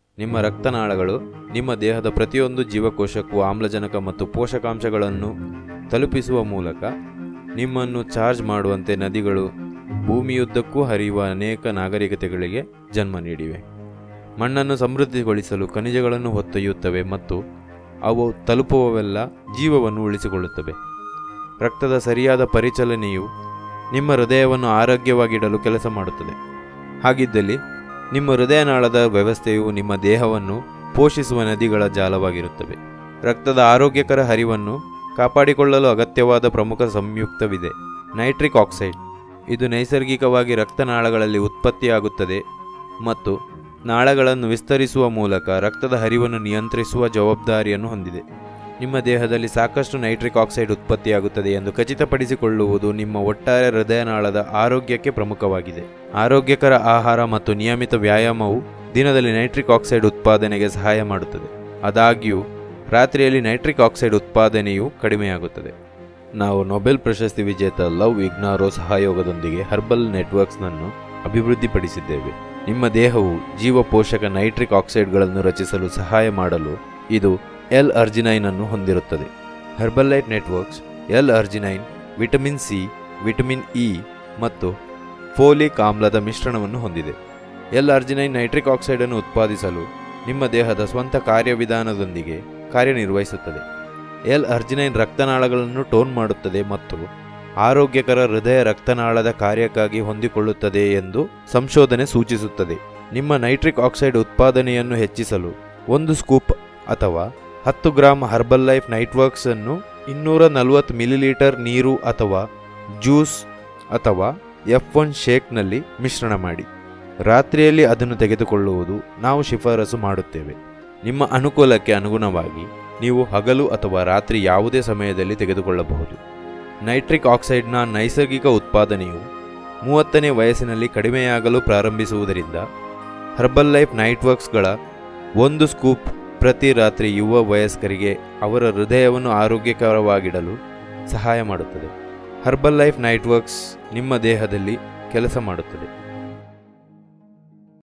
ನಿಮ್ಮ ರಕ್ತನಾಳಗಳು ನಿಮ್ಮ ದೇಹದ ಪ್ರತಿಯೊಂದು ಜೀವಕೋಶಕ್ಕೂ ಆಮ್ಲಜನಕ ಮತ್ತು ಪೋಷಕಾಂಶಗಳನ್ನು ತಲುಪಿಸುವ ಮೂಲಕ ನಿಮ್ಮನ್ನು ಚಾರ್ಜ್ ಮಾಡುವಂತೆ ನದಿಗಳು ಭೂಮಿಯುದ್ದಕ್ಕೂ ಹರಿಯುವ ಅನೇಕ ನಾಗರಿಕತೆಗಳಿಗೆ ಜನ್ಮ ನೀಡಿವೆ ಮಣ್ಣನ್ನು ಸಮೃದ್ಧಿಗೊಳಿಸಲು ಖನಿಜಗಳನ್ನು ಹೊತ್ತೊಯ್ಯುತ್ತವೆ ಮತ್ತು ಅವು ತಲುಪುವವೆಲ್ಲ ಜೀವವನ್ನು ಉಳಿಸಿಕೊಳ್ಳುತ್ತವೆ ರಕ್ತದ ಸರಿಯಾದ ಪರಿಚಲನೆಯು ನಿಮ್ಮ ಹೃದಯವನ್ನು ಆರೋಗ್ಯವಾಗಿಡಲು ಕೆಲಸ ಮಾಡುತ್ತದೆ ಹಾಗಿದ್ದಲ್ಲಿ ನಿಮ್ಮ ಹೃದಯನಾಳದ ವ್ಯವಸ್ಥೆಯು ನಿಮ್ಮ ದೇಹವನ್ನು ಪೋಷಿಸುವ ನದಿಗಳ ಜಾಲವಾಗಿರುತ್ತವೆ ರಕ್ತದ ಆರೋಗ್ಯಕರ ಹರಿವನ್ನು ಕಾಪಾಡಿಕೊಳ್ಳಲು ಅಗತ್ಯವಾದ ಪ್ರಮುಖ ಸಂಯುಕ್ತವಿದೆ ನೈಟ್ರಿಕ್ ಆಕ್ಸೈಡ್ ಇದು ನೈಸರ್ಗಿಕವಾಗಿ ರಕ್ತನಾಳಗಳಲ್ಲಿ ಉತ್ಪತ್ತಿಯಾಗುತ್ತದೆ ಮತ್ತು ನಾಳಗಳನ್ನು ವಿಸ್ತರಿಸುವ ಮೂಲಕ ರಕ್ತದ ಹರಿವನ್ನು ನಿಯಂತ್ರಿಸುವ ಜವಾಬ್ದಾರಿಯನ್ನು ಹೊಂದಿದೆ ನಿಮ್ಮ ದೇಹದಲ್ಲಿ ಸಾಕಷ್ಟು ನೈಟ್ರಿಕ್ ಆಕ್ಸೈಡ್ ಉತ್ಪತ್ತಿಯಾಗುತ್ತದೆ ಎಂದು ಖಚಿತಪಡಿಸಿಕೊಳ್ಳುವುದು ನಿಮ್ಮ ಒಟ್ಟಾರೆ ಹೃದಯನಾಳದ ಆರೋಗ್ಯಕ್ಕೆ ಪ್ರಮುಖವಾಗಿದೆ ಆರೋಗ್ಯಕರ ಆಹಾರ ಮತ್ತು ನಿಯಮಿತ ವ್ಯಾಯಾಮವು ದಿನದಲ್ಲಿ ನೈಟ್ರಿಕ್ ಆಕ್ಸೈಡ್ ಉತ್ಪಾದನೆಗೆ ಸಹಾಯ ಮಾಡುತ್ತದೆ ಆದಾಗ್ಯೂ ರಾತ್ರಿಯಲ್ಲಿ ನೈಟ್ರಿಕ್ ಆಕ್ಸೈಡ್ ಉತ್ಪಾದನೆಯು ಕಡಿಮೆಯಾಗುತ್ತದೆ ನಾವು ನೊಬೆಲ್ ಪ್ರಶಸ್ತಿ ವಿಜೇತ ಲವ್ ಇಗ್ನಾರೋ ಸಹಯೋಗದೊಂದಿಗೆ ಹರ್ಬಲ್ ನೆಟ್ವರ್ಕ್ಸ್ನನ್ನು ಅಭಿವೃದ್ಧಿಪಡಿಸಿದ್ದೇವೆ ನಿಮ್ಮ ದೇಹವು ಜೀವ ಪೋಷಕ ನೈಟ್ರಿಕ್ ಆಕ್ಸೈಡ್ಗಳನ್ನು ರಚಿಸಲು ಸಹಾಯ ಮಾಡಲು ಇದು ಎಲ್ ಅರ್ಜಿನೈನ್ ಅನ್ನು ಹೊಂದಿರುತ್ತದೆ Herbalife networks L arginine vitamin C vitamin E ಮತ್ತು ಫೋಲಿಕ್ ಆಮ್ಲದ ಮಿಶ್ರಣವನ್ನು ಹೊಂದಿದೆ ಎಲ್ ಅರ್ಜಿನೈನ್ ನೈಟ್ರಿಕ್ ಆಕ್ಸೈಡನ್ನು ಉತ್ಪಾದಿಸಲು ನಿಮ್ಮ ದೇಹದ ಸ್ವಂತ ಕಾರ್ಯವಿಧಾನದೊಂದಿಗೆ ಕಾರ್ಯನಿರ್ವಹಿಸುತ್ತದೆ ಎಲ್ ಅರ್ಜಿನೈನ್ ರಕ್ತನಾಳಗಳನ್ನು ಟೋನ್ ಮಾಡುತ್ತದೆ ಮತ್ತು ಆರೋಗ್ಯಕರ ಹೃದಯ ರಕ್ತನಾಳದ ಕಾರ್ಯಕ್ಕಾಗಿ ಹೊಂದಿಕೊಳ್ಳುತ್ತದೆ ಎಂದು ಸಂಶೋಧನೆ ಸೂಚಿಸುತ್ತದೆ ನಿಮ್ಮ ನೈಟ್ರಿಕ್ ಆಕ್ಸೈಡ್ ಉತ್ಪಾದನೆಯನ್ನು ಹೆಚ್ಚಿಸಲು ಒಂದು ಸ್ಕೂಪ್ ಅಥವಾ ಹತ್ತು ಗ್ರಾಂ ಹರ್ಬಲ್ ಲೈಫ್ ನೈಟ್ವರ್ಕ್ಸ್ ಅನ್ನು ಇನ್ನೂರ ನಲವತ್ತು ಮಿಲಿಲೀಟರ್ ನೀರು ಅಥವಾ ಜ್ಯೂಸ್ ಅಥವಾ ಎಫ್ ಒನ್ ಶೇಕ್ನಲ್ಲಿ ಮಿಶ್ರಣ ಮಾಡಿ ರಾತ್ರಿಯಲ್ಲಿ ಅದನ್ನು ತೆಗೆದುಕೊಳ್ಳುವುದು ನಾವು ಶಿಫಾರಸು ಮಾಡುತ್ತೇವೆ ನಿಮ್ಮ ಅನುಕೂಲಕ್ಕೆ ಅನುಗುಣವಾಗಿ ನೀವು ಹಗಲು ಅಥವಾ ರಾತ್ರಿ ಯಾವುದೇ ಸಮಯದಲ್ಲಿ ತೆಗೆದುಕೊಳ್ಳಬಹುದು ನೈಟ್ರಿಕ್ ಆಕ್ಸೈಡ್ನ ನೈಸರ್ಗಿಕ ಉತ್ಪಾದನೆಯು ಮೂವತ್ತನೇ ವಯಸ್ಸಿನಲ್ಲಿ ಕಡಿಮೆಯಾಗಲು ಪ್ರಾರಂಭಿಸುವುದರಿಂದ ಹರ್ಬಲ್ ಲೈಫ್ ನೈಟ್ವರ್ಕ್ಸ್ಗಳ ಒಂದು ಸ್ಕೂಪ್ ಪ್ರತಿ ರಾತ್ರಿ ಯುವ ವಯಸ್ಕರಿಗೆ ಅವರ ಹೃದಯವನ್ನು ಆರೋಗ್ಯಕರವಾಗಿಡಲು ಸಹಾಯ ಮಾಡುತ್ತದೆ ಹರ್ಬಲ್ ಲೈಫ್ ನೈಟ್ವರ್ಕ್ಸ್ ನಿಮ್ಮ ದೇಹದಲ್ಲಿ ಕೆಲಸ ಮಾಡುತ್ತದೆ